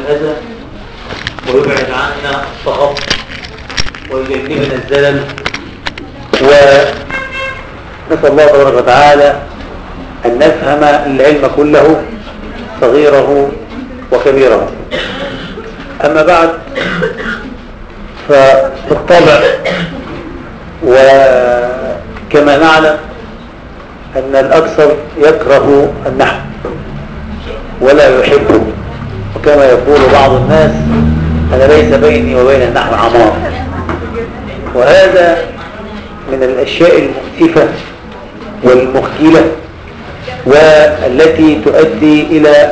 الأذى ويبعد عنا الصغب ويجنبنا الزلل ونسأل الله تبارك وتعالى أن نفهم العلم كله صغيره وكبيره أما بعد فبالطبع وكما نعلم أن الأكثر يكره النحو ولا يحبه وكما يقول بعض الناس أنا ليس بيني وبين النحو عمار وهذا من الأشياء المؤسفة والمخجلة والتي تؤدي إلى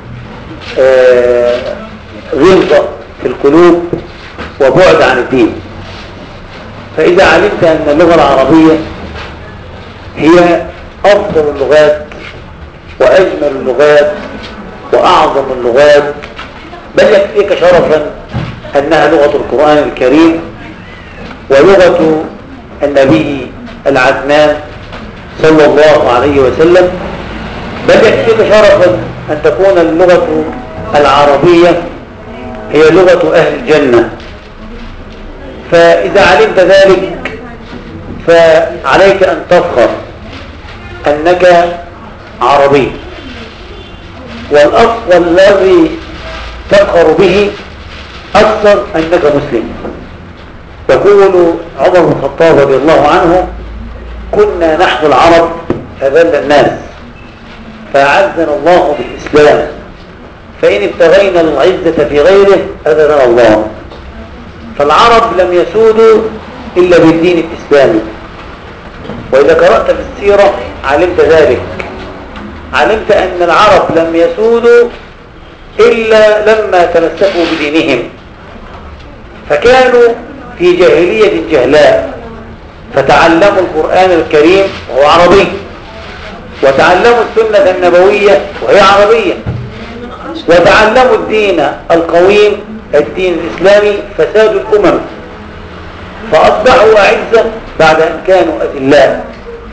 غلظة في القلوب وبعد عن الدين فإذا علمت أن اللغة العربية هي أفضل اللغات وأجمل اللغات وأعظم اللغات بل يكفيك شرفا أنها لغة القرآن الكريم ولغة النبي العدنان صلى الله عليه وسلم بل يكفيك شرفا أن تكون اللغة العربية هي لغة أهل الجنة فإذا علمت ذلك فعليك أن تفخر أنك عربي والأفضل الذي تفخر به أكثر أنك مسلم يقول عمر بن الخطاب رضي الله عنه كنا نحن العرب أذل الناس فأعزنا الله بالإسلام فإن ابتغينا العزة في غيره أذلنا الله فالعرب لم يسودوا إلا بالدين الإسلامي وإذا قرأت في السيرة علمت ذلك علمت أن العرب لم يسودوا إلا لما تمسكوا بدينهم فكانوا في جاهلية جهلاء فتعلموا القرآن الكريم وهو عربي وتعلموا السنة النبوية وهي عربية وتعلموا الدين القويم الدين الإسلامي فساد الأمم فأصبحوا أعزة بعد أن كانوا أذلاء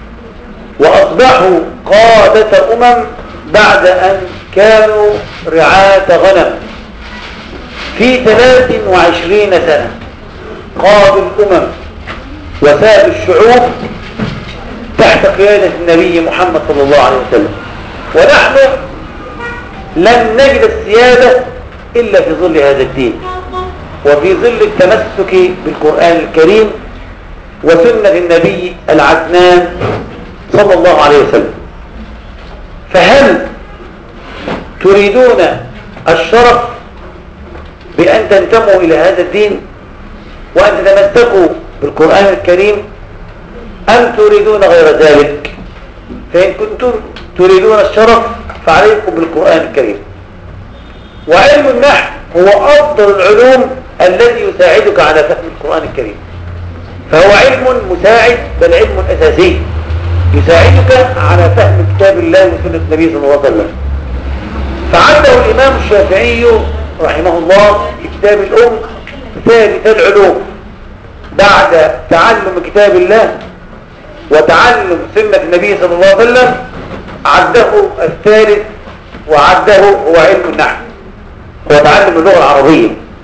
وأصبحوا قادة أمم بعد أن كانوا رعاة غنم في 23 سنة قادوا الأمم وسادوا الشعوب تحت قيادة النبي محمد صلى الله عليه وسلم ونحن لن نجد السيادة إلا في ظل هذا الدين وفي ظل التمسك بالقرآن الكريم وسنة النبي العدنان صلى الله عليه وسلم فهل تريدون الشرف بأن تنتموا إلى هذا الدين وأن تتمسكوا بالقرآن الكريم أم تريدون غير ذلك فإن كنتم تريدون الشرف فعليكم بالقرآن الكريم وعلم النحو هو أفضل العلوم الذي يساعدك على فهم القرآن الكريم فهو علم مساعد بل علم أساسي يساعدك على فهم كتاب الله وسنة النبي صلى الله عليه وسلم فعده الإمام الشافعي رحمه الله في كتاب الأم ثالث العلوم بعد تعلم كتاب الله وتعلم سنة النبي صلى الله عليه وسلم عده الثالث وعده هو علم النحو هو تعلم اللغة العربية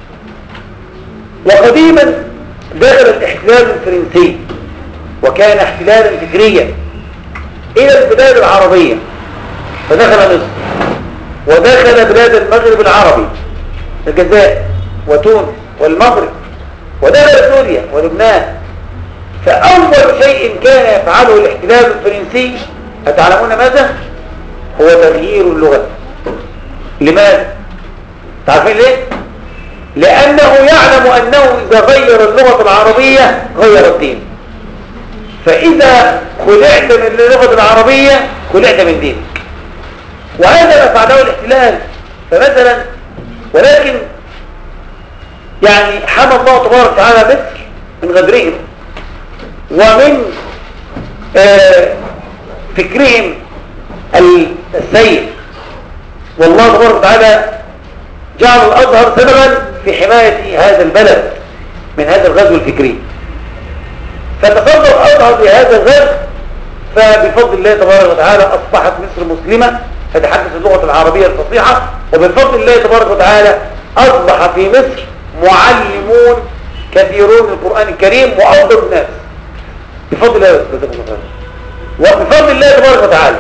وقديما دخل الاحتلال الفرنسي وكان احتلالا فكريا الى البلاد العربية فدخل مصر ودخل بلاد المغرب العربي الجزائر وتونس والمغرب ودخل سوريا ولبنان فأول شيء كان يفعله الاحتلال الفرنسي أتعلمون ماذا؟ هو تغيير اللغة لماذا؟ تعرفين ليه؟ لأنه يعلم أنه إذا غير اللغة العربية غير الدين فإذا خلعت من اللغة العربية خلعت من دينك وهذا ما فعله الاحتلال فمثلا ولكن يعني حمى الله تبارك وتعالى مصر من غدرهم ومن آه فكرهم السيء والله تبارك وتعالى جعل الأزهر سببا في حماية هذا البلد من هذا الغزو الفكري فتصدر الأزهر بهذا الغزو فبفضل الله تبارك وتعالى أصبحت مصر مسلمة تتحدث اللغة العربية الفصيحة وبفضل الله تبارك وتعالى اصبح في مصر معلمون كثيرون القرآن الكريم وافضل الناس بفضل الله وبفضل الله تبارك وتعالى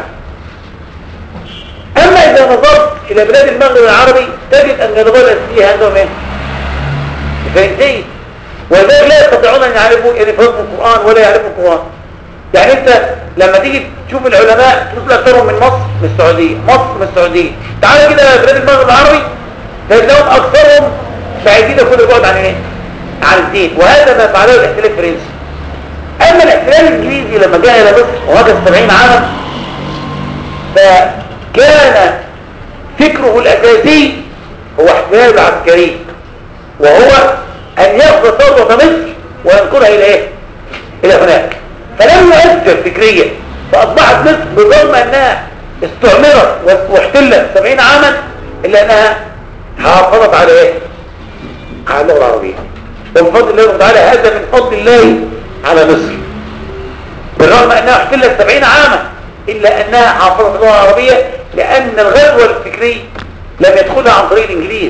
اما اذا نظرت الى بلاد المغرب العربي تجد ان النظام الاساسي عندهم ايه فهمتين ولذلك لا يستطيعون ان يعرفوا يعني يفهموا القرآن ولا يعرفوا القرآن يعني انت لما تيجي تشوف العلماء تشوف اكثرهم من مصر من السعودية مصر من السعودية تعال كده بلاد المغرب العربي تجدهم اكثرهم بعيدين كل البعد عن ايه عن الدين وهذا ما فعله الاحتلال الفرنسي اما الاحتلال الانجليزي لما جاء الى مصر وهذا 70 عاما فكان فكره الاساسي هو احتلال عسكري وهو ان ياخذ ثروه مصر وينقلها الى ايه الى هناك فلم يؤثر فكريا فاصبحت مصر بالرغم انها استعمرت واحتلت 70 عاما الا انها حافظت على ايه على اللغه العربيه وبفضل الله تعالى هذا من فضل الله على مصر بالرغم انها احتلت 70 عاما الا انها حافظت اللغه العربيه لان الغزو الفكري لم يدخلها عن طريق الانجليز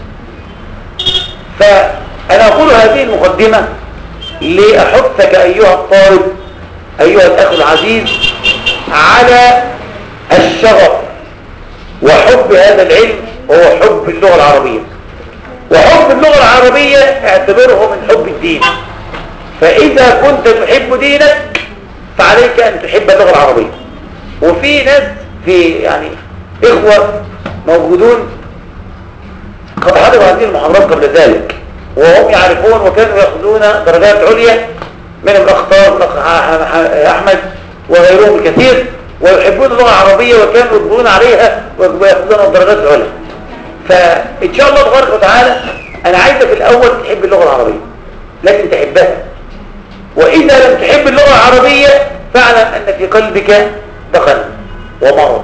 فانا اقول هذه المقدمه لاحثك ايها الطالب ايها الاخ العزيز على الشغف وحب هذا العلم هو حب اللغه العربيه وحب اللغة العربية اعتبره من حب الدين فإذا كنت تحب دينك فعليك أن تحب اللغة العربية وفي ناس في يعني إخوة موجودون قد حضروا هذه المحاضرات قبل ذلك وهم يعرفون وكانوا يأخذون درجات عليا منهم الأخطار والأخ أحمد وغيرهم الكثير ويحبون اللغة العربية وكانوا يطبقون عليها ويأخذون الدرجات العليا فإن شاء الله تبارك وتعالى أنا عايزك الأول تحب اللغة العربية لكن تحبها وإذا لم تحب اللغة العربية فاعلم أن في قلبك دخل ومرض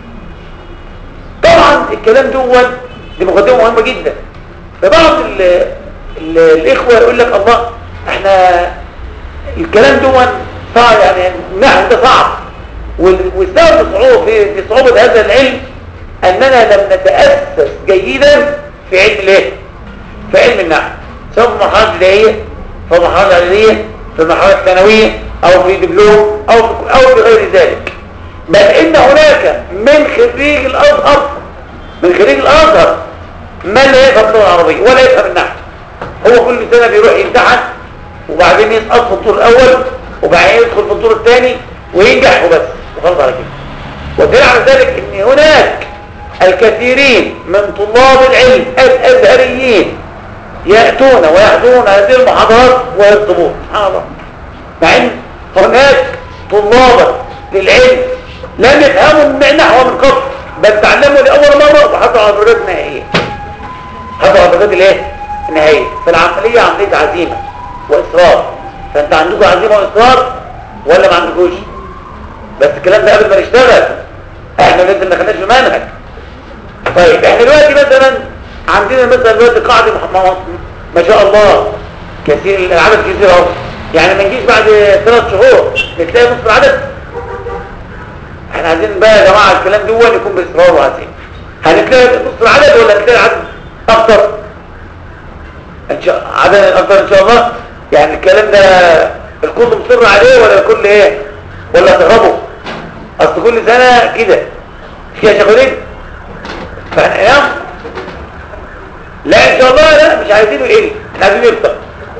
طبعا الكلام دون دي مقدمة مهمة جدا فبعض ال ال الإخوة يقول لك الله احنا الكلام دون صعب يعني النحو ده صعب والسبب صعوبة في صعوبة هذا العلم أننا لم نتأسس جيدا في علم الايه في علم النحو سواء في المرحلة الابتدائية في المرحلة الإعدادية في المرحلة الثانوية أو في دبلوم أو أو بغير ذلك بل إن هناك من خريج الأزهر من خريج الأزهر من لا يفهم اللغة العربية ولا يفهم النحو هو كل سنة بيروح يمتحن وبعدين يسقط في الدور الأول وبعدين يدخل في الدور الثاني وينجح وبس وخلص على كده ودليل على ذلك ان هناك الكثيرين من طلاب العلم الأزهريين يأتون ويحضرون هذه المحاضرات ويطلبون سبحان الله مع ان هناك طلابا للعلم لم يفهموا نحو من قبل بل تعلموا لأول مرة وحضروا على الدرجات النهائية حضروا على الدرجات الايه؟ النهائية فالعملية عملية عزيمة وإصرار فأنت عندكم عزيمة وإصرار ولا ما عندكوش؟ بس الكلام ده قبل ما نشتغل احنا لسه ما دخلناش في المنهج طيب احنا دلوقتي مثلا عندنا مثلا دلوقتي قاعده ما شاء الله كثير العدد كثير اهو يعني ما نجيش بعد ثلاث شهور نتلاقي نص العدد احنا عايزين بقى يا جماعه الكلام ده يكون باصرار وعزيمه هنتلاقي نص العدد ولا هنتلاقي عدد اكتر ان شاء عدد اكتر ان شاء الله يعني الكلام ده الكل مصر عليه ولا الكل ايه ولا تهربوا اصل كل سنه كده فيها شغالين فاحنا لا ان شاء الله لا مش عايزينه يقل احنا عايزينه يكتر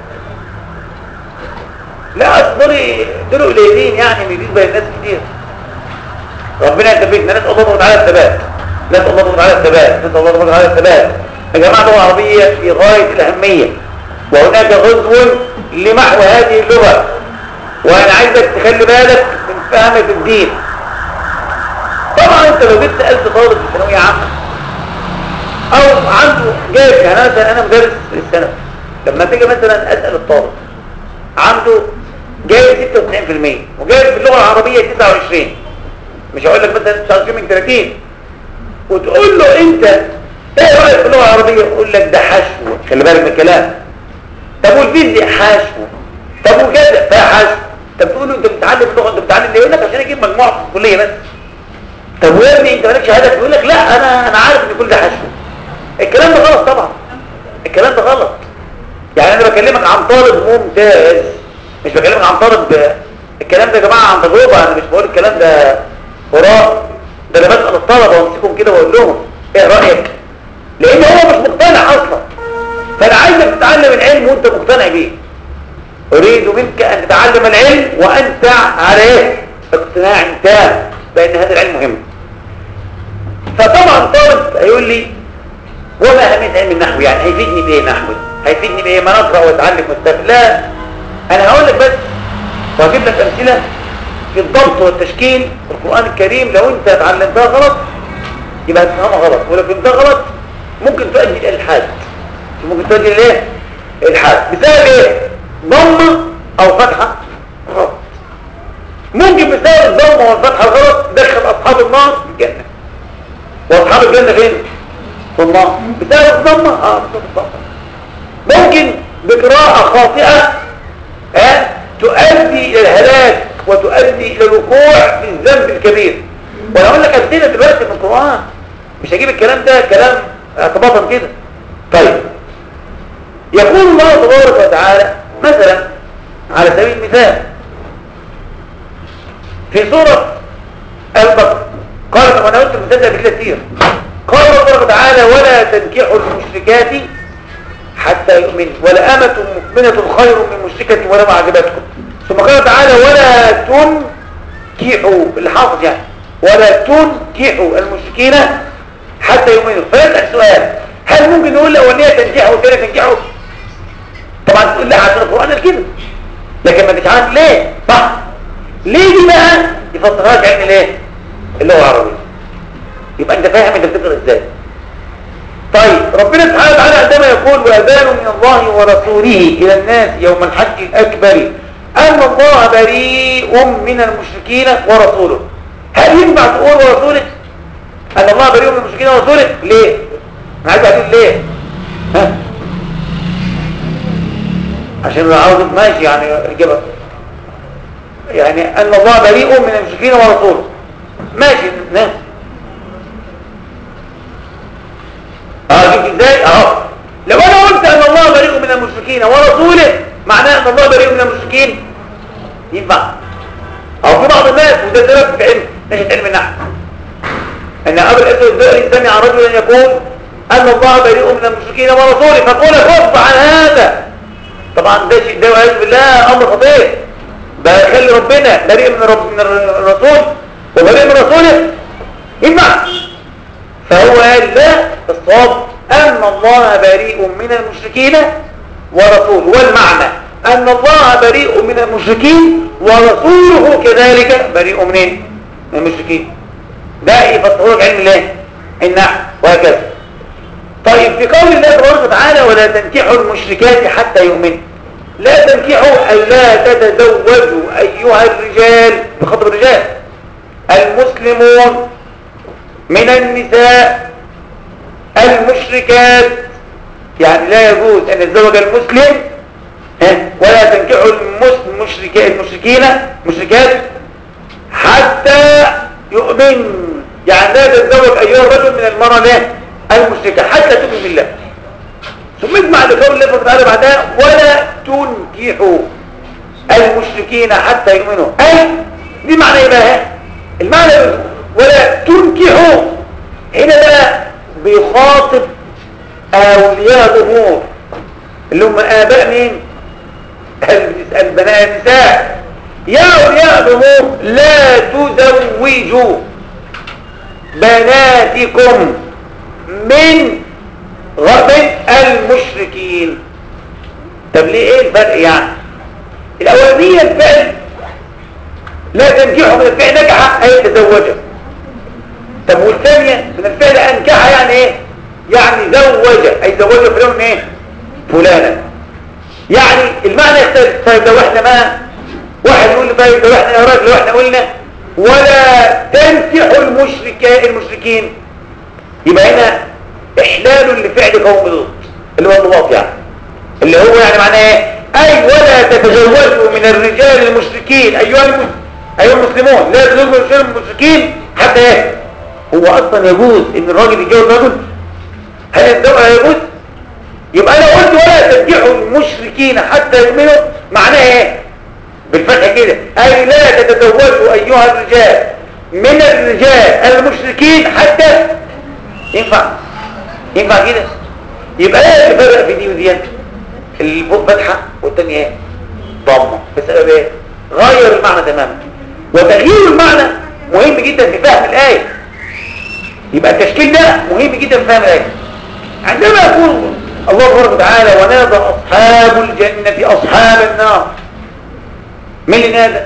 لا اصل دول دول قليلين يعني بالنسبه للناس كتير ربنا يثبتنا نسال الله تعالى الثبات نسال الله تعالى الثبات نسال الله تعالى الثبات يا جماعه اللغه العربيه في غايه الاهميه وهناك غزو لمحو هذه اللغه وانا عايزك تخلي بالك من فهمك الدين طبعا انت لو جبت سالت طالب في ثانويه عامه او عنده جايب يعني مثلا انا مدرس في السنه لما تيجي مثلا اسال الطالب عنده جايب 96% وجايب في اللغه العربيه 29 مش هقول لك مثلا 29 من 30 وتقول له انت ايه رايك في اللغه العربيه يقول لك ده حشو خلي بالك من الكلام طب والفيزياء حشو طب وكذا فيها حشو طب تقول له انت بتتعلم اللغه انت بتتعلم ليه يقول لك عشان اجيب مجموعه في الكليه بس طب ويا ابني انت مالكش هدف يقول لك لا انا انا عارف ان كل ده حشو الكلام ده غلط طبعا الكلام ده غلط يعني انا بكلمك عن طالب ممتاز مش بكلمك عن طالب الكلام ده يا جماعه عن تجربه انا مش بقول الكلام ده وراء ده انا بسال الطلبه وامسكهم كده واقول لهم ايه رايك لان هو مش مقتنع اصلا فانا عايزك تتعلم العلم وانت مقتنع بيه اريد منك ان تتعلم العلم وانت على ايه اقتناع تام بان هذا العلم مهم فطبعا طالب هيقول لي وما اهميه علم النحو يعني هيفيدني بايه نحو هيفيدني بايه ما نقرا واتعلم واستفيد لا انا هقول لك بس وهجيب لك امثله في الضبط والتشكيل في القران الكريم لو انت اتعلمتها غلط يبقى هتفهمها غلط ولو فهمتها غلط ممكن تؤدي الى الحاد ممكن تؤدي الى الحاد بسبب ايه ضمه او فتحه غلط ممكن بسبب الضمه والفتحه الغلط تدخل اصحاب النار الجنه واصحاب الجنه فين في النار بسبب الضمه اه بسبب الضمه ممكن بقراءه خاطئه اه تؤدي الى الهلاك وتؤدي الى الوقوع في الذنب الكبير وانا اقول لك امثله دلوقتي من القران مش هجيب الكلام ده كلام اعتباطا كده طيب يقول الله تبارك وتعالى مثلا على سبيل المثال في سورة البقرة قال وانا قلت المثال ده بكده كتير قال الله تبارك وتعالى ولا تنكحوا المشركات حتى يؤمنوا ولا أمة مؤمنة خير من مشركة ولا عجبتكم ثم قال تعالى ولا تنكحوا اللي حافظ يعني ولا تنكحوا المشركين حتى يؤمنوا فيسأل سؤال هل ممكن نقول الأولانية تنكحوا والثانية تنكحوا طبعا تقول لا عشان القرآن كده لكن ما تجعلش ليه صح ليه دي بقى يفسرها علم ليه اللغة العربية يبقى انت فاهم انت بتقرا ازاي طيب ربنا سبحانه وتعالى عندما يقول وأذان من الله ورسوله إلى الناس يوم الحج الأكبر أن الله بريء من المشركين ورسوله هل ينفع تقول ورسوله أن الله بريء من المشركين ورسوله ليه أنا عايز أقول ليه ها عشان عاوز ماشي يعني الإجابة يعني أن الله بريء من المشركين ورسوله ماشي نعم اه شوف ازاي اهو لو انا قلت ان الله بريء من المشركين ورسوله معناه ان الله بريء من المشركين ينفع او في بعض الناس وده سبب في علم ناحيه علم النحو ان ابو الاسود الدؤلي سمع رجلا يقول ان الله بريء من المشركين ورسوله فقول كف عن هذا طبعا ده شيء ده والعياذ بالله امر خطير ده يخلي ربنا بريء من رب من الرسول وبريء من رسوله ينفع فهو قال لا الصواب أن الله بريء من المشركين ورسوله والمعنى أن الله بريء من المشركين ورسوله كذلك بريء منين من المشركين ده يفسره لك علم الله النحو وهكذا طيب في قول الله تبارك وتعالى ولا تنكحوا المشركات حتى يؤمنوا لا تنكحوا أي لا تتزوجوا أيها الرجال بخطب الرجال المسلمون من النساء المشركات يعني لا يجوز أن يتزوج المسلم ولا تنكحوا المشركين مشركات حتى يؤمن يعني لا تتزوج أيها الرجل من المرأة المشركة حتى تؤمن بالله ثم اجمع لقول الله تعالى بعدها ولا تنكحوا المشركين حتى يؤمنوا أي دي معنى ايه بقى المعنى ولا تنكحوا هنا بقى بيخاطب أولياء الأمور اللي هم آباء مين البنات النساء يا أولياء الأمور لا تزوجوا بناتكم من غرب المشركين طب ليه ايه الفرق يعني الاولانيه الفعل لا تنكحه من الفعل نجح اي تزوجه طب والثانيه من الفعل انكح يعني ايه يعني زوج اي زوج فلان ايه فلانا يعني المعنى يختلف طيب لو احنا ما واحد يقول لي طيب لو احنا يا راجل لو احنا قلنا ولا تنكحوا المشركين المشركين يبقى هنا احلال لفعل قوم لوط اللي هو النواط يعني اللي هو يعني معناه ايه اي ولا تتزوجوا من الرجال المشركين ايها المسلمون ايها المسلمون لا تتزوجوا من الرجال المشركين حتى ايه هو اصلا يجوز ان الراجل يتجوز رجل هل الزوج يجوز يبقى انا المشركين حتى يؤمنوا معناها ايه بالفتح كده اي لا تتزوجوا ايها الرجال من الرجال المشركين حتى ينفع ينفع كده يبقى ايه اللي فرق في دي ودي الفوق فتحه والثانيه ايه ضمه بسبب ايه غير المعنى تماما وتغيير المعنى مهم جدا في فهم الايه يبقى التشكيل ده مهم جدا في فهم الايه عندما يقول الله تبارك وتعالى ونادى اصحاب الجنه اصحاب النار مين اللي نادى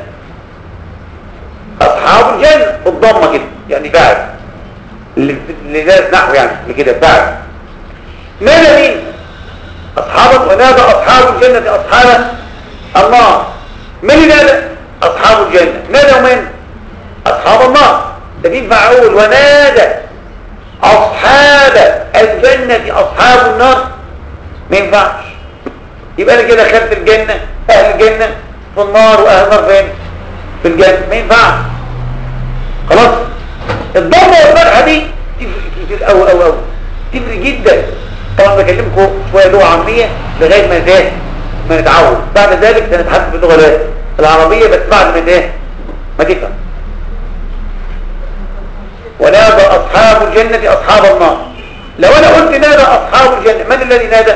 اصحاب الجنه بالضمه كده يعني فاعل اللي اللي نادى نحو يعني اللي كده فاعل نادى مين اصحاب ونادى اصحاب الجنه اصحاب النار مين اللي نادى اصحاب الجنه نادوا من اصحاب النار ده في فعول ونادى اصحاب الجنه اصحاب النار ما ينفعش يبقى انا كده خدت الجنه اهل الجنه في النار واهل النار فين في الجنه ما ينفعش خلاص الضمه والفتحه دي تفرق كتير قوي قوي قوي تفرق جدا طبعا بكلمكم شويه لغه عاميه لغايه ما ده ما نتعود بعد ذلك سنتحدث باللغه العربيه بس بعد ما ده ما تفهم ونادى اصحاب الجنه اصحاب النار لو انا قلت نادى اصحاب الجنه من الذي نادى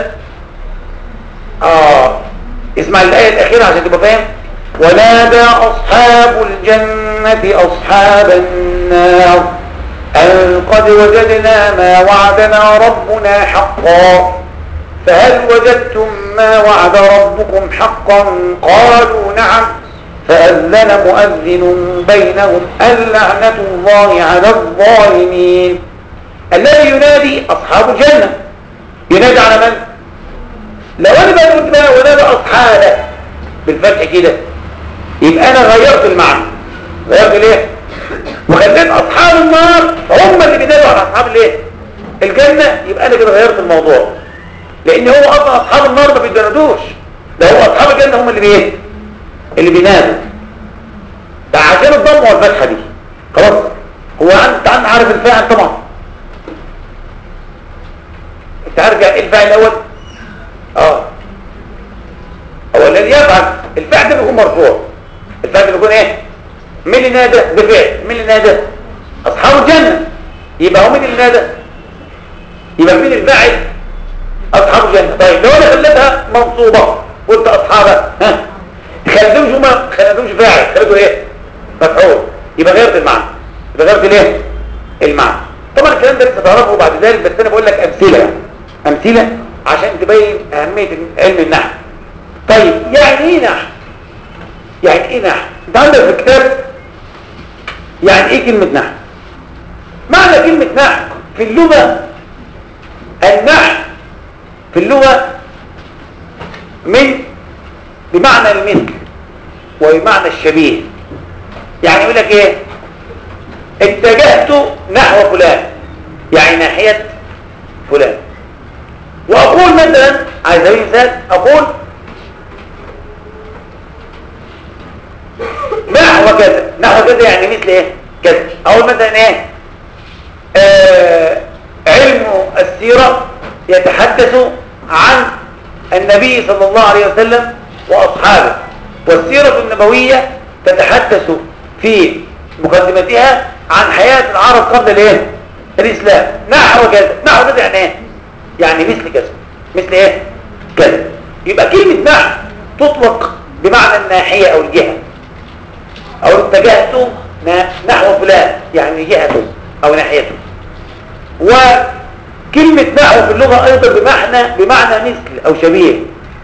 اه اسمع الايه الاخيره عشان تبقى فاهم ونادى اصحاب الجنه اصحاب النار أن قد وجدنا ما وعدنا ربنا حقا فهل وجدتم ما وعد ربكم حقا قالوا نعم فأذن مؤذن بينهم اللعنة الله على الظالمين الذي ينادي أصحاب الجنة ينادي على من؟ لو أنا بقى قلت بقى ونادى أصحابه بالفتح كده يبقى أنا غيرت المعنى غيرت ليه؟ وخليت اصحاب النار هم اللي بينادوا على اصحاب الايه الجنه يبقى انا كده غيرت الموضوع لان هو اصلا اصحاب النار ما بيتجندوش ده هو اصحاب الجنه هم اللي بايه اللي بينادوا ده عشان الضم والفتحه دي خلاص هو انت انت عارف الفاعل طبعا انت عارف ايه الفاعل الاول اه هو الذي يفعل الفعل ده بيكون مرفوع الفعل بيكون ايه مين اللي نادى بفعل مين اللي نادى اصحاب الجنه يبقى هو مين اللي نادى يبقى مين الفاعل اصحاب الجنه طيب لو انا خليتها منصوبه قلت اصحابها ها خليتهمش هما خليتهمش فاعل خليته ايه مفعول يبقى غيرت المعنى يبقى غيرت الايه المعنى طبعا الكلام ده لسه تعرفه بعد ذلك بس انا بقول لك امثله يعني امثله عشان تبين اهميه علم النحو طيب يعني ايه نحو يعني ايه نحو انت عندك في الكتاب يعني ايه كلمة نحو معنى كلمة نحو في اللغة النحو في اللغة من بمعنى المثل وبمعنى الشبيه يعني يقول لك ايه اتجهت نحو فلان يعني ناحية فلان واقول مثلا عايز اقول مثال اقول نحو كذا نحو كذا يعني مثل ايه كذا اقول مثلا ايه آه علم السيرة يتحدث عن النبي صلى الله عليه وسلم واصحابه والسيرة النبوية تتحدث في مقدمتها عن حياة العرب قبل الايه الاسلام نحو كذا نحو كذا يعني ايه يعني مثل كذا مثل ايه كذا يبقى كلمة نحو تطلق بمعنى الناحية او الجهة او اتجهت نحو فلان يعني جهته او ناحيته وكلمة نحو في اللغة ايضا بمعنى بمعنى مثل او شبيه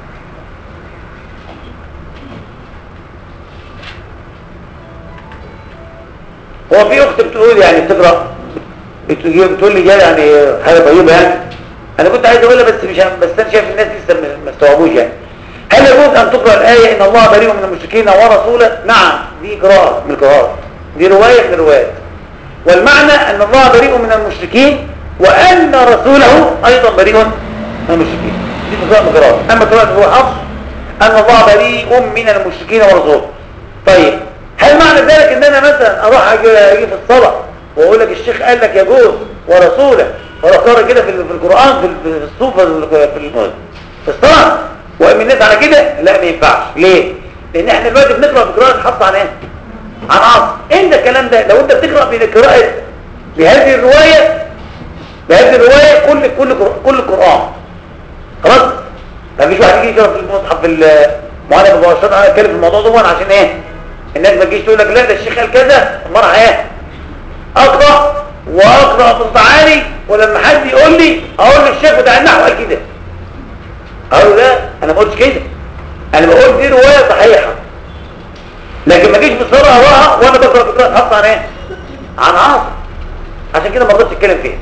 هو في اخت بتقول يعني بتقرا بتقول لي جاي يعني حاجه طيبه يعني انا كنت عايز اقولها بس مش بس انا شايف الناس لسه ما استوعبوش يعني هل يجوز ان تقرا الايه ان الله بريء من المشركين ورسوله نعم دي قراءه من القراءات دي روايه من الروايات والمعنى ان الله بريء من المشركين وان رسوله ايضا بريء من المشركين دي قراءه من القراءات اما قراءه هو حفص ان الله بريء من المشركين ورسوله طيب هل معنى ذلك ان انا مثلا اروح اجي في الصلاه واقول لك الشيخ قال لك يجوز ورسوله واروح اقرا كده في القران في الصوفه في في الصلاه وام الناس على كده لا ما ينفعش ليه لان احنا دلوقتي بنقرا بقراءه حفص عن ايه عن عاصم انت الكلام ده لو انت بتقرا بقراءه بهذه الروايه بهذه الروايه كل كل كل القران خلاص ما فيش واحد يجي يقرا في المصحف في المعلم مباشره انا اتكلم في الموضوع ده عشان ايه الناس ما تجيش تقول لك لا ده الشيخ قال كذا امال ايه اقرا واقرا بصوت عالي ولما حد يقول لي اقول للشيخ بتاع النحو قال كده اقول له لا انا ما قلتش كده انا بقول دي روايه صحيحه لكن ما جيش بصراحه اقراها وانا بقرا بقراءه حفص عن ايه عن عاصم عشان كده ما رضيتش اتكلم فيها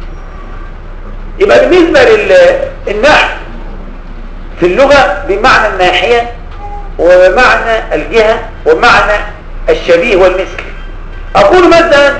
يبقى بالنسبه للنحو في اللغه بمعنى الناحيه ومعنى الجهه ومعنى الشبيه والمثل اقول مثلا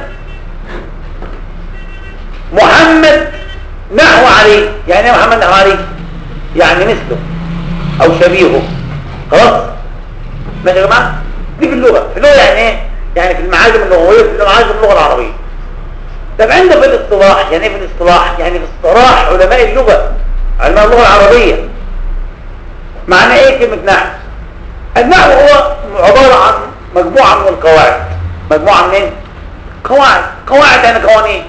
محمد نحو علي يعني ايه محمد نحو علي يعني مثله او شبيهه خلاص ماشي يا جماعه دي في اللغه في اللغه يعني ايه يعني في المعاجم اللغويه في معاجم اللغه العربيه طب عندنا في الاصطلاح يعني ايه في الاصطلاح يعني في اصطلاح علماء اللغه علماء اللغه العربيه معنى ايه كلمه نحو النحو هو عباره عن مجموعه من القواعد مجموعه من ايه قواعد قواعد يعني قوانين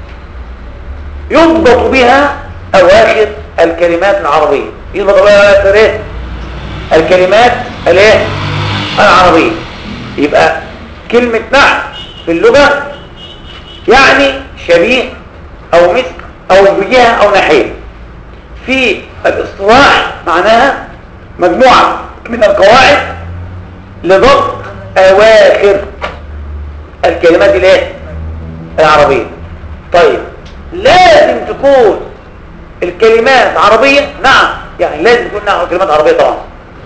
يضبط بها اواخر الكلمات العربيه يضبط بها اواخر ايه الكلمات الايه العربيه يبقى كلمه نحو في اللغه يعني شبيه او مثل او بجهه او ناحيه في الاصطلاح معناها مجموعه من القواعد لضبط اواخر الكلمات الايه العربيه طيب لازم تكون الكلمات عربيه نعم يعني لازم تكون نعم كلمات عربيه طبعا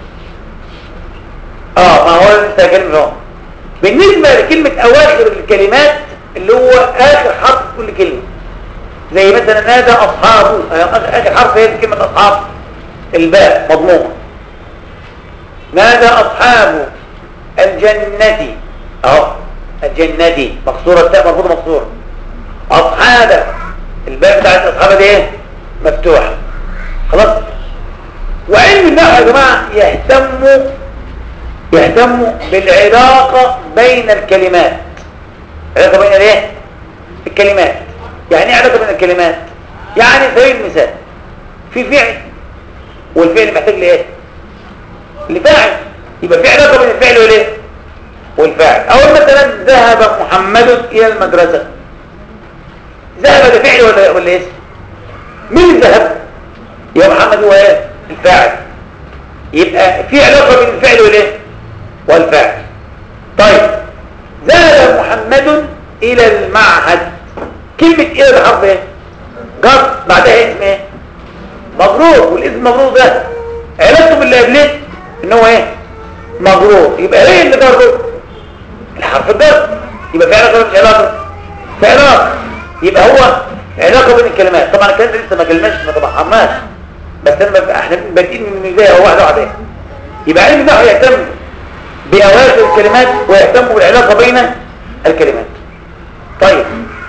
اه ما هو لسه كلمه اهو بالنسبه لكلمه اواخر الكلمات اللي هو اخر حرف في كل كلمه زي مثلا نادى اصحابه اخر حرف هي كلمه اصحاب الباء مضمومه نادى اصحاب الجنه اهو الجنه مكسوره التاء مربوطه مكسوره اصحاب الباء بتاعت اصحاب دي ايه مفتوحه خلاص وعلم النحو يا جماعه يهتم يهتم بالعلاقه بين الكلمات علاقه بين الايه الكلمات يعني ايه علاقه بين الكلمات يعني سبيل المثال في فعل والفعل محتاج لايه لفاعل يبقى في علاقه بين الفعل والايه والفاعل اول مثلا ذهب محمد الى المدرسه ذهب ده فعل ولا ولا اسم مين اللي ذهب يا محمد هو ايه الفاعل يبقى في علاقه بين الفعل والايه والفاعل طيب ذهب محمد الى المعهد كلمه الى ده حرف ايه جر بعدها اسم ايه مجرور والاسم مجرور ده علاقته باللي قبليه ان هو ايه مجرور يبقى ايه اللي جره الحرف الجر يبقى في علاقه مش علاقه في علاقه يبقى هو علاقه بين الكلمات طبعا الكلام ده لسه ما كلمناش ما تبحرناش بس انا احنا بادئين من البدايه واحده واحده يبقى علم النحو يهتم باواخر الكلمات ويهتم بالعلاقه بين الكلمات طيب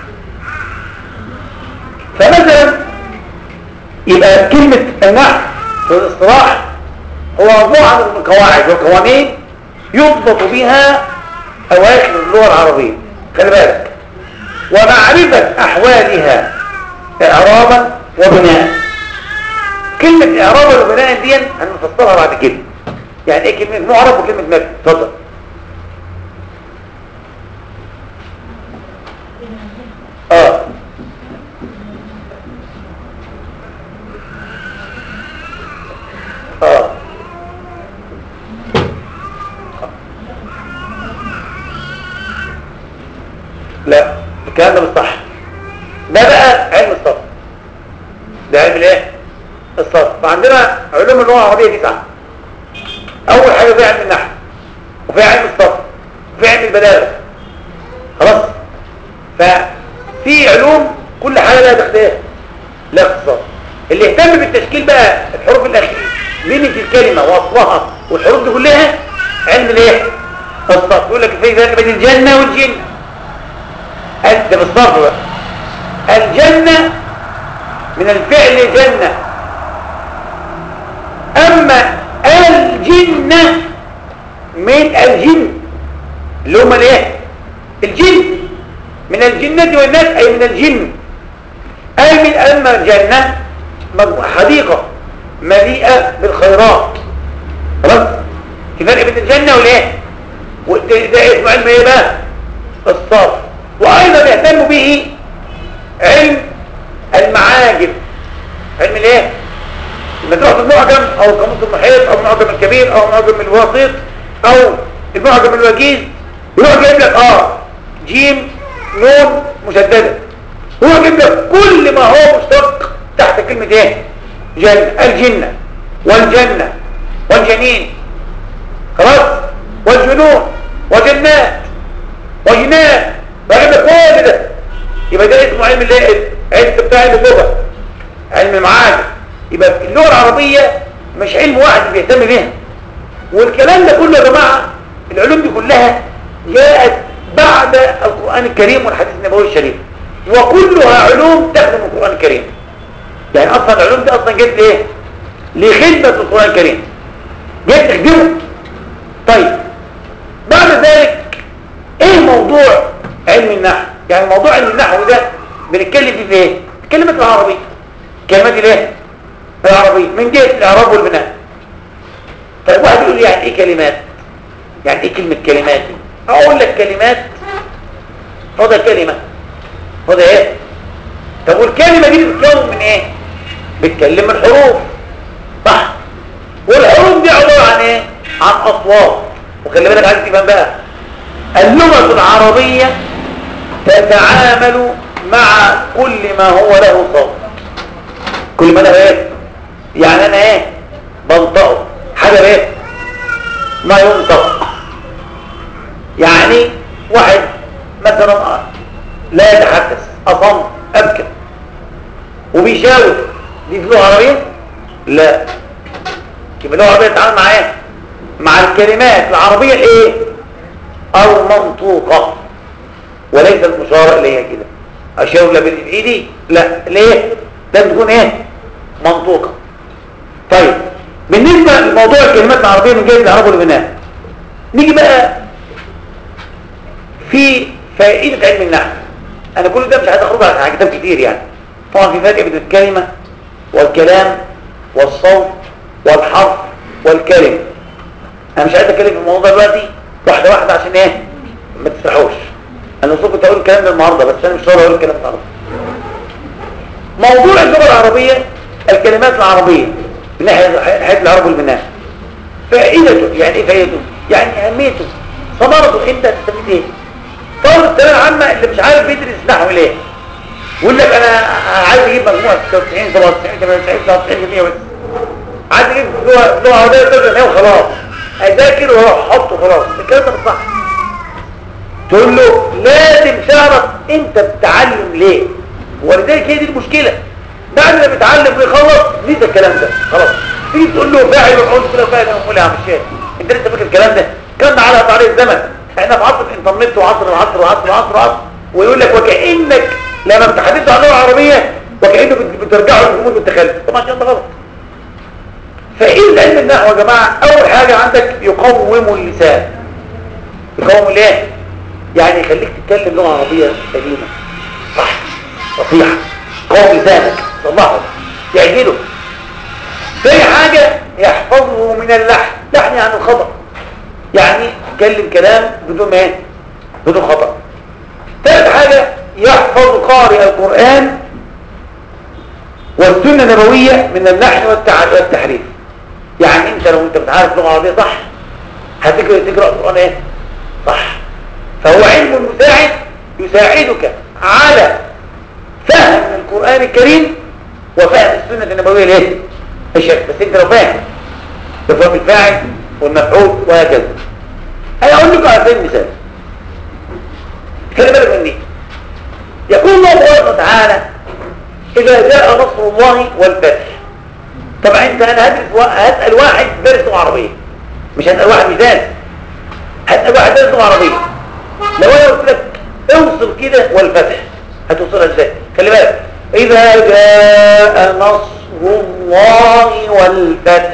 فمثلا يبقى كلمه النحو في الاصطلاح هو مجموعه من القواعد والقوانين يضبط بها اواخر اللغه العربيه خلي بالك ومعرفة أحوالها إعرابا وبناء كلمة إعرابا وبناء دي هنفصلها بعد كده يعني إيه كلمة معرب وكلمة مبني اتفضل آه آه لا الكلام ده مش صح ده بقى علم الصرف ده علم الايه الصرف فعندنا علوم اللغه العربيه تسعه اول حاجه في علم النحو وفي علم الصرف وفي علم البلاغه خلاص ففي علوم كل حاجه لها تختار لا اختصار اللي يهتم بالتشكيل بقى الحروف الاخيره بين الكلمه واصلها والحروف دي كلها علم الايه الصرف يقول لك في فرق بين الجنه والجن أنت بالصرف بقى الجنة من الفعل جنة أما من الجنة والناس أي من الجن أي من أما الجنة حديقة مليئة بالخيرات خلاص في فرق بين الجنة والايه ده اسمه علم ايه بقى الصرف وايضا يهتم به علم المعاجم علم الايه لما تروح المعجم او القاموس المحيط او المعجم الكبير او المعجم الوسيط او المعجم الوجيز يروح جايب لك اه جيم نون مشدده هو جايب لك كل ما هو مشتق تحت كلمه ايه جنة الجنة والجنة والجنين خلاص والجنون وجنات وجنات بجيب لك كل ده يبقى ده اسمه علم الايه علم بتاع اللغه علم المعاجم يبقى اللغه العربيه مش علم واحد بيهتم بيها والكلام ده كله يا جماعه العلوم دي كلها جاءت بعد القران الكريم والحديث النبوي الشريف وكلها علوم تخدم القران الكريم يعني اصلا العلوم دي اصلا جت ايه لخدمه القران الكريم جت تخدمه طيب بعد ذلك ايه موضوع علم النحو يعني موضوع علم النحو ده بنتكلم فيه في ايه كلمه العربي كلمات الايه العربي من جهه الاعراب والبناء طيب واحد يقول لي يعني ايه كلمات يعني ايه كلمه كلمات دي اقول لك كلمات هذا كلمه هذا ايه طب والكلمه دي بتتكون من ايه بتكلم من حروف صح والحروف دي عباره عن ايه عن اصوات وخلي بالك عايز تفهم بقى اللغه العربيه تتعامل مع كل ما هو له صوت كل ما له ايه يعني انا ايه بنطقه حاجه ايه ما ينطق يعني واحد مثلا لا يتحدث اصم ابكى وبيشاور دي لغه عربيه لا يبقى اللغه العربيه تتعامل مع ايه مع الكلمات العربيه الايه المنطوقه وليس المشار اليها كده اشاور لا بايدي لا ليه لازم تكون ايه منطوقه طيب بالنسبه لموضوع الكلمات العربيه من جهه العرب والبناء نيجي بقى في فائده علم النحو انا كل ده مش عايز اخرج على كتاب كتير يعني طبعا في فرق بين الكلمه والكلام والصوت والحرف والكلمه انا مش عايز اتكلم في الموضوع دلوقتي واحده واحده عشان ايه ما تسرحوش انا المفروض كنت اقول الكلام ده النهارده بس انا مش هقدر اقول الكلام النهارده موضوع اللغه العربيه الكلمات العربيه من ناحيه حياه العرب والبناء فائدته يعني ايه فائدته يعني اهميته ثمرته انت هتستفيد ايه طالب الثانويه العامه اللي مش عارف يدرس نحو ليه يقول لك انا عايز اجيب مجموع 96 97 98 99% بس عايز اجيب لغه لغه عربيه ترجمه وخلاص اذاكر واروح احطه خلاص الكلام ده مش صح تقول له لازم تعرف انت بتتعلم ليه ولذلك هي دي المشكله بعد ما بيتعلم ويخلص نسى الكلام ده خلاص تيجي تقول له فاعل وقول له فاعل وقول يا عم الشيخ انت لسه فاكر الكلام ده كان على طريق الزمن احنا في عصر الانترنت وعصر العصر وعصر وعصر وعصر ويقول لك وكانك لما بتحدث عن اللغه العربيه وكانه بترجعوا للجمود والتخلف طبعا الكلام ده غلط فايه علم النحو يا جماعه اول حاجه عندك يقوم اللسان يقوم الايه يعني يخليك تتكلم لغه عربيه سليمه صح صحيحه قوم لسانك صلحه يعجله ثاني حاجه يحفظه من اللحن لحن يعني الخطا يعني يتكلم كلام بدون ايه بدون خطا ثالث حاجه يحفظ قارئ القران والسنه النبويه من اللحن والتحريف يعني انت لو انت بتعرف لغه عربيه صح هتقرا تقرا القران ايه صح فهو علم مساعد يساعدك على فهم القرآن الكريم وفهم السنة النبوية ليه الشرك بس انت لو فاهم تفهم الفاعل والمفعول وهكذا انا اقول لكم على سبيل المثال خلي بالك مني يقول الله سبحانه وتعالى اذا جاء نصر الله والفتح طبعا انت انا هدرس هسال واحد درس لغه عربيه مش هسال واحد مثال هسال واحد درس لغه عربيه لو انا قلت لك اوصل كده والفتح هتوصلها ازاي خلي بالك اذا جاء نصر الله والفتح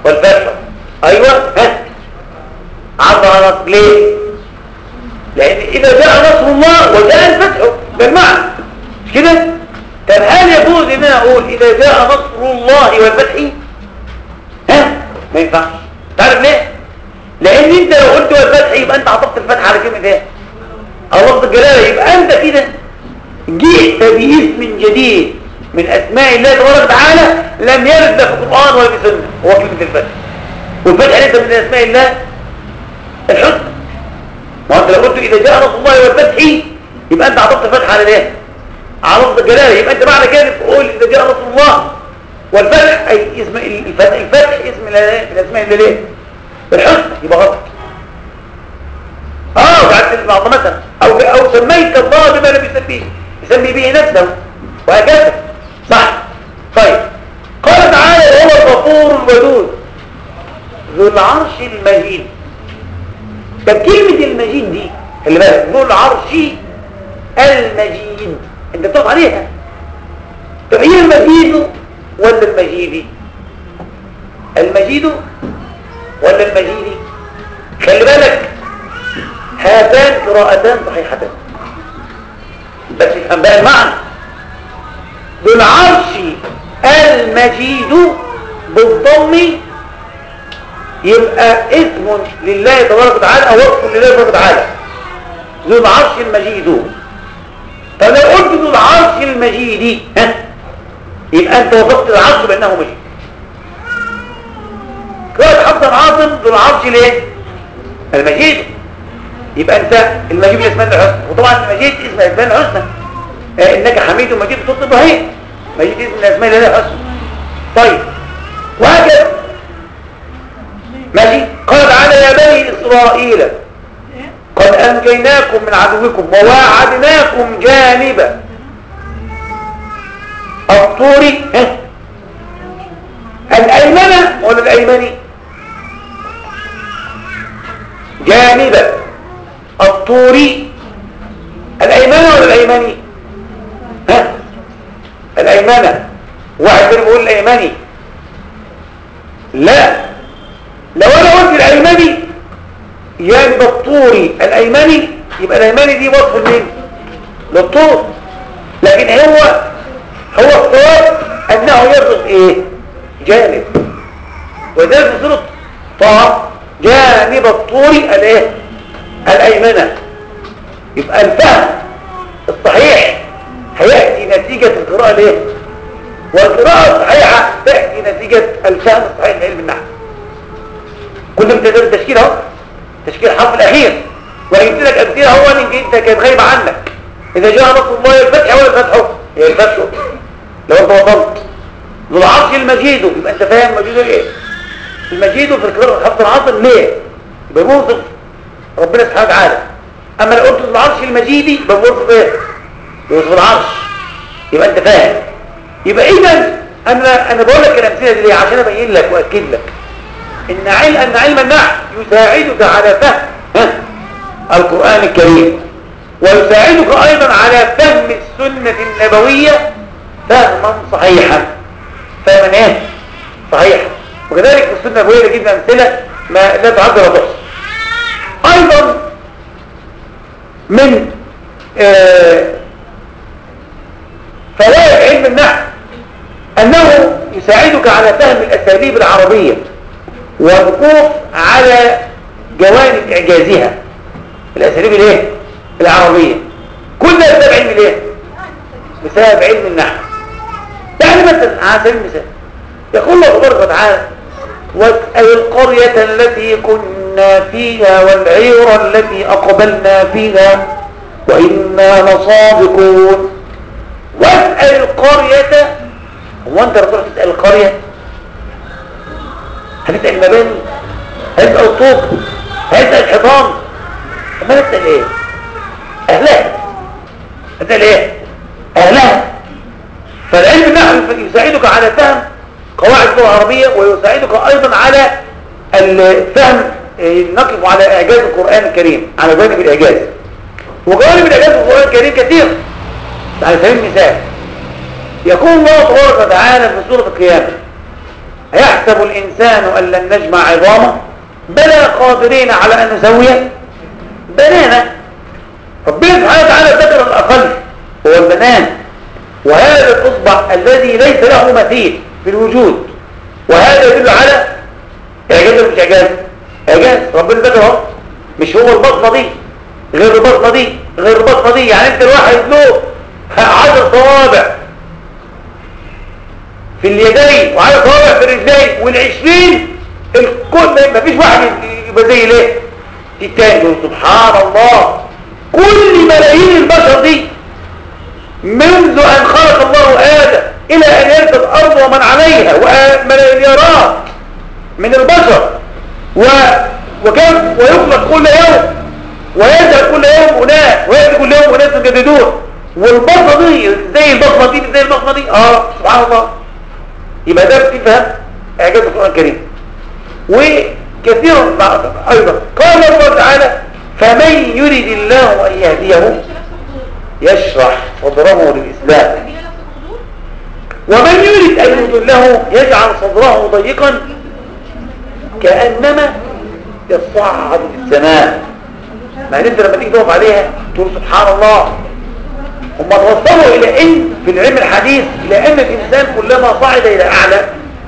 والفتح ايوه ها عبر نصر ليه لان إذا جاء نصر الله وجاء الفتح بالمعنى مش كده طب هل يجوز ان انا اقول اذا جاء نصر الله والفتح ها ما ينفعش تعرف ليه لان انت لو قلت والفتح يبقى انت عطفت الفتح على كلمه ايه على لفظ الجلاله يبقى انت كده جئت باسم جديد من اسماء الله تبارك وتعالى لم يرد لا في القران ولا في السنه هو كلمه الفتح والفتح ليس من اسماء الله الحسنى ما انت لو قلت اذا جاء نصر الله والفتح يبقى انت عطفت الفتح على ايه على لفظ الجلاله يبقى انت معنى كده تقول اذا جاء نصر الله والفتح اي اسم الفتح الفتح اسم من الاسماء اللي ليه الحسنى يبقى غلط اه وقعدت تسمع مثلا او او سميت الله بما لم يسميه يسمي به نفسه وهكذا صح طيب قال تعالى هو الغفور الودود ذو العرش المجيد طب كلمة المجيد دي اللي بالك ذو العرش المجيد انت بتقف عليها طب هي المجيد ولا المجيد المجيد ولا المجيد خلي بالك هاتان قراءتان صحيحتان بس افهم بقى المعنى ذو العرش المجيد بالضم يبقى اسم لله تبارك وتعالى او وصف لله تبارك وتعالى ذو العرش المجيد فلو قلت ذو العرش المجيد ها يبقى انت وصفت العرش بانه مجيد قراءة حفظ عاصم ذو العرش ليه المجيد يبقى انت المجيد الاسماء الحسنى وطبعا المجيد اسم الاسماء الحسنى آه انك حميد ومجيد صوت ابراهيم مجيد اسم الاسماء الحسنى طيب وهكذا ماشي قال تعالى يا بني اسرائيل قد انجيناكم من عدوكم وواعدناكم جانب الطور ها الايمن ولا الايمني جانب الطور الايمن ولا الايمني ها الايمن واحد كان بيقول الايمني لا لو انا قلت الايمني جانب الطور الايمني يبقى الايمني دي وصف لمين للطور لكن هو هو الصواب انه يرصد ايه جانب وذلك في سوره طه جانب الطور الايه الايمنه يبقى الفهم الصحيح هياتي نتيجه القراءه الايه والقراءه الصحيحه تاتي نتيجه الفهم الصحيح لعلم النحو كل امتداد التشكيل اهو تشكيل الحرف الاخير وانا جبت لك امثله اهو ان انت كانت غايبه عنك اذا جاء نصر الله الفتح ولا الفتح هي الفتح لو انت وصلت ذو العرش المجيد يبقى انت فاهم مجيد ايه المجيد في القراءه حفظ العاصم ليه يبقى بيوصف ربنا سبحانه وتعالى اما لو قلت ذو العرش المجيد يبقى بيوصف ايه بيوصف العرش يبقى انت فاهم يبقى اذا انا انا بقول لك الامثله دي ليه عشان ابين لك واكد لك ان علم ان علم النحو يساعدك على فهم ها القران الكريم ويساعدك ايضا على فهم السنه النبويه فهما صحيحا فهما ايه صحيح وكذلك في السنه النبويه نجيب امثله ما لا تعد ولا تحصى ايضا من آه فوائد علم النحو انه يساعدك على فهم الاساليب العربيه والوقوف على جوانب اعجازها الاساليب الايه العربيه كل ده بسبب علم الايه بسبب علم النحو يعني مثلا على سبيل المثال يقول الله تبارك وتعالى واسال القريه التي كنا فيها والعير التي اقبلنا فيها وانا لصادقون واسال القريه هو انت تروح تسال القريه هتسال المباني هتسال الطوب هتسال الحيطان اما تسال ايه اهلها هتسال ايه اهلها فالعلم النحو يساعدك على فهم قواعد اللغه العربيه ويساعدك ايضا على الفهم نقف على اعجاز القران الكريم على جانب الاعجاز وجوانب الاعجاز في القران الكريم كثير على سبيل المثال يقول الله تبارك وتعالى في سوره القيامه أيحسب الإنسان أن لن نجمع عظامه بلى قادرين على أن نسوي بنانا ربنا سبحانه وتعالى ذكر الأقل هو البنان وهذا الأصبع الذي ليس له مثيل في الوجود وهذا يدل على إعجاز مش إعجاز إعجاز ربنا ذكره مش هو البطنة دي غير البطنة دي غير البطنة دي يعني انت الواحد له عدد صوابع في اليدين وعدد صوابع في الرجلين والعشرين الكل ما فيش واحد يبقى زي ليه التاني سبحان الله كل ملايين البشر دي منذ أن خلق الله آدم إلى أن يرث الأرض ومن عليها ومليارات من البشر و... وكم ويخلق كل يوم ويذهب كل يوم أناس ويأتي كل يوم أناس يجددون والبصمة دي زي البصمة دي زي البصمة دي اه سبحان الله يبقى ده بتفهم إعجاز القرآن الكريم وكثيرا أيضا قال الله تعالى فمن يريد الله أن يهديه يشرح صدره للإسلام ومن يريد أن يضله يجعل صدره ضيقا كأنما يصعد في السماء ما انت لما تيجي تقف عليها تقول سبحان الله هم توصلوا الى ان في العلم الحديث الى ان الانسان كلما صعد الى اعلى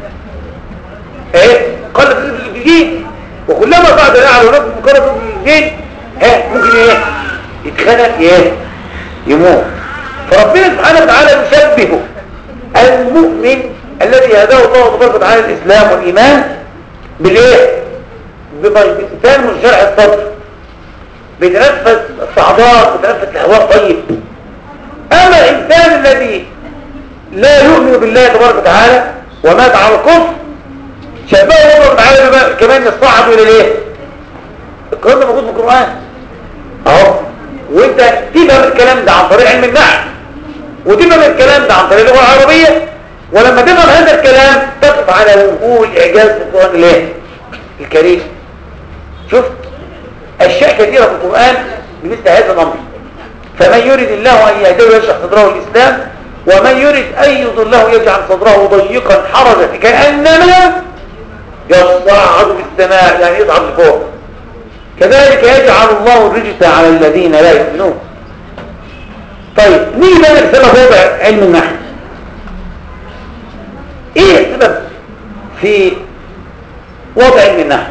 ايه قلت الجين وكلما صعد الى اعلى ونفس مقرب الجين ها ممكن ايه يتخنق ايه يموت فربنا سبحانه وتعالى يشبه المؤمن الذي هداه الله تبارك وتعالى الاسلام والايمان بالايه بإنسان من شرع الصدر بيتنفس الصعداء بيتنفس الهواء طيب اما الانسان الذي لا يؤمن بالله تبارك وتعالى ومات على الكفر شبهه الله تعالى كمان يصعد الى الايه الكلام ده موجود في القران اهو وانت تفهم الكلام ده عن طريق علم النحو وتفهم الكلام ده عن طريق اللغه العربيه ولما تفهم هذا الكلام تقف على وجوه الاعجاز في القران الايه الكريم شفت اشياء كثيره في القران بمثل هذا الامر فمن يريد الله ان يهديه يشرح صدره الاسلام ومن يريد ان يضله يجعل صدره ضيقا حرجا كانما يصعد في السماء يعني يصعد لفوق كذلك يجعل الله الرجس على الذين لا يؤمنون طيب نيجي بقى لسبب وضع علم النحو ايه السبب في وضع علم النحو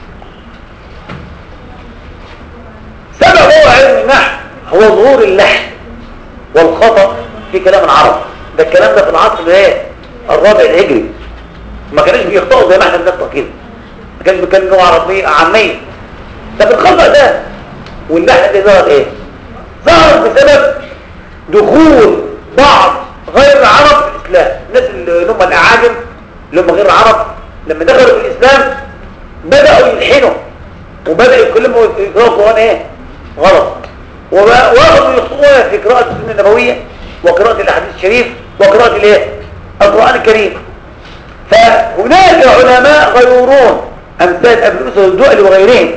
سبب وضع علم النحو هو ظهور اللحن والخطأ في كلام العرب ده الكلام ده في العصر الايه الرابع الهجري ما كانوش بيخطئوا زي ما احنا بنخطأ كده ما كانش بيتكلم لغه عربيه عاميه ده الخطأ ده واللحن ده ظهر ايه ظهر بسبب دخول بعض غير العرب في الاسلام الناس اللي هم الاعاجم اللي هم غير العرب لما دخلوا في الاسلام بداوا يلحنوا وبداوا يتكلموا يقراوا القران ايه غلط وواخدوا يخطئون في قراءه السنه النبويه وقراءه الاحاديث الشريف وقراءه الايه القران الكريم فهناك علماء غيورون امثال ابن اسد الدؤلي وغيرهم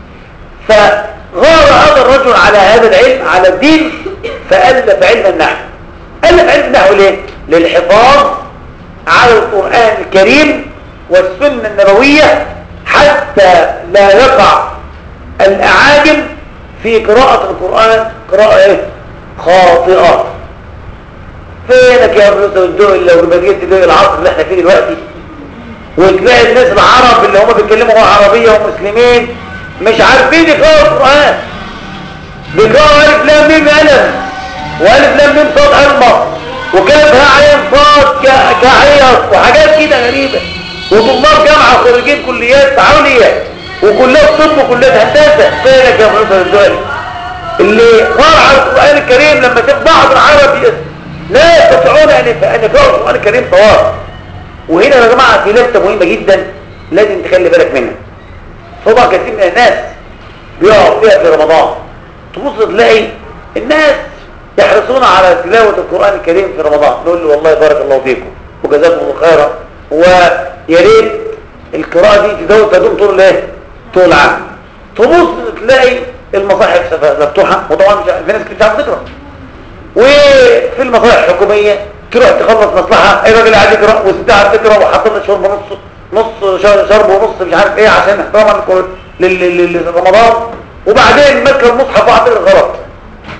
فغار هذا الرجل على هذا العلم على الدين فألف علم النحو ألف علم النحو ليه؟ للحفاظ على القرآن الكريم والسنة النبوية حتى لا يقع الأعاجم في قراءة القرآن قراءة إيه؟ خاطئة فينك يا ابن الدول لو جيت دول العصر اللي احنا فيه دلوقتي وتلاقي الناس العرب اللي هم بيتكلموا عربية ومسلمين مش عارفين يقرأوا القرآن بيقرأوا ألف لام ميم ألف وألف لام ميم صوت ألمة وكاف عين صاد كعيص وحاجات كده غريبة وطلاب جامعة وخريجين كليات تعاونية وكليات طب وكليات هندسة فينك يا محمد الدولي اللي قرأ القرآن الكريم لما تبقى بعض العرب لا يستطيعون أن يقرأوا القرآن الكريم صواب وهنا يا جماعة في لفتة مهمة جدا لازم تخلي بالك منها طبعا كثير من الناس بيقعوا فيها في رمضان تبص تلاقي الناس يحرصون على تلاوة القرآن الكريم في رمضان نقول له والله بارك الله فيكم وجزاكم الله خيرا ويا ريت القراءة دي تدوم تدوم طول الايه؟ طول العام تبص تلاقي المصاحف مفتوحة وطبعا مش في ناس كتير عارفه تقرا وفي المصاحف الحكومية تروح تخلص مصلحة اي راجل قاعد يقرا والست قاعد تقرا وحاطط لها شرب نص نص شرب ونص مش عارف ايه عشان احتراما لرمضان وبعدين ماسكه المصحف وقعد غلط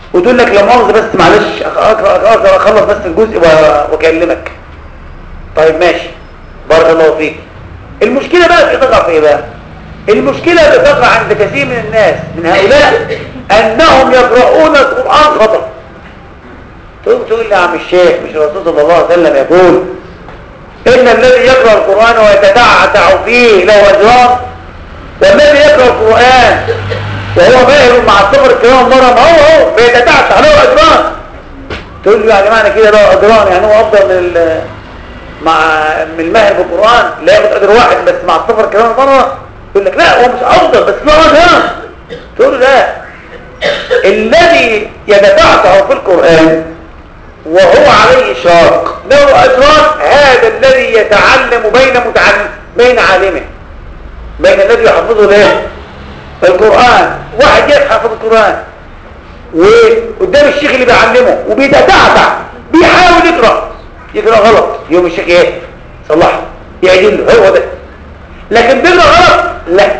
وتقول لك لا مؤاخذه بس معلش اقرا اقرا اخلص بس الجزء واكلمك طيب ماشي بارك الله فيك المشكله بقى بتقع في ايه بقى المشكله بتقع عند كثير من الناس من هؤلاء انهم يقرؤون القران خطا تقوم تقول لي يا عم الشيخ مش الرسول صلى الله عليه وسلم يقول ان الذي يقرا القران ويتتعتع فيه له اجران والذي يقرا القران وهو ماهر مع الصبر الكرام مرة ما هو هو بيتتعتع له اجران تقول له يعني معنى كده له اجران يعني هو افضل من مع من الماهر بالقران لا ياخد اجر واحد بس مع الصبر الكرام مرة يقول لك لا هو مش افضل بس له اجران تقول له لا الذي يتتعتع في القران وهو عليه شاق له اجران هذا الذي يتعلم بين متعلم بين عالمه بين الذي يحفظه له القرآن واحد يحفظ القرآن وقدام الشيخ اللي بيعلمه وبيتتعتع بيحاول يقرأ يقرأ غلط يوم الشيخ ايه صلحه يعدل له هو ده لكن بيقرأ غلط لا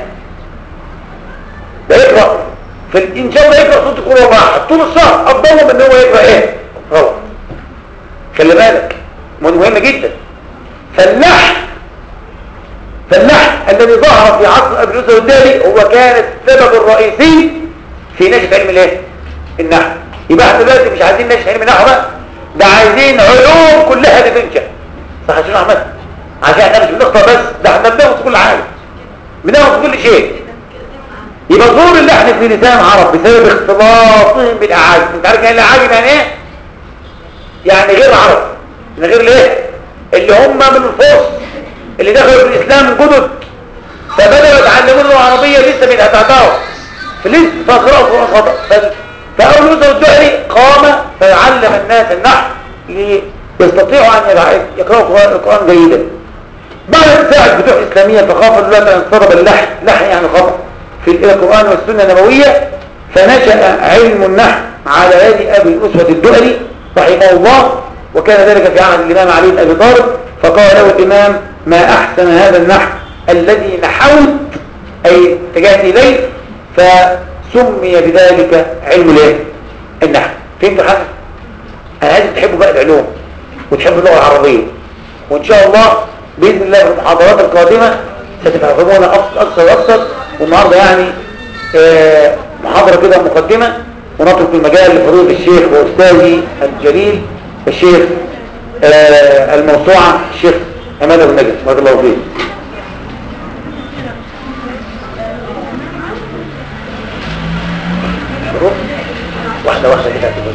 ده يقرأ في ان شاء الله يقرأ صوت القرآن واحد طول الشهر افضل من ان هو يقرأ ايه غلط خلي بالك مهم جدا فاللحن فاللحن الذي ظهر في عصر ابي يوسف الدالي هو كان السبب الرئيسي في نشأة علم الايه النحو يبقى احنا دلوقتي مش عايزين نشأة علم النحو بقى ده عايزين علوم كلها دي تنشأ صح يا شيخ احمد عشان احنا مش بنخطأ بس ده احنا بناخد كل حاجه بناخد كل شيء يبقى ظهور اللحن في لسان العرب بسبب اختلاطهم بالاعاجم انت عارف يعني الاعاجم يعني ايه يعني غير عرب من غير الايه اللي هم من الفرس اللي دخلوا في الإسلام جدد فبدأوا يتعلمون اللغة العربية لسه من أتعتاهم فلسه فقرأوا القرآن خطأ فأول يوسف الدهري قام فيعلم الناس النحو ليستطيعوا أن يقرأوا القرآن جيدا بعد ساعة بتوع إسلامية فخافوا دلوقتي أن يضطرب اللحن لحن يعني خطأ في القرآن والسنة النبوية فنشأ علم النحو على يد أبي الأسود الدؤلي رحمه الله وكان ذلك في عهد الإمام علي بن أبي طالب فقال له الإمام ما أحسن هذا النحو الذي نحوت أي اتجهت إليه فسمي بذلك علم الايه النحو فهمتوا حاجة أنا عايز تحبوا بقى العلوم وتحبوا اللغة العربية وإن شاء الله بإذن الله في المحاضرات القادمة ستفهمون أكثر وأكثر والنهاردة يعني آه محاضرة كده مقدمة ونترك المجال لفضيلة الشيخ وأستاذي الجليل الشيخ آه الموسوعة الشيخ عماد ابو نجم بارك الله فيك شروط واحدة واحدة كده هتبقى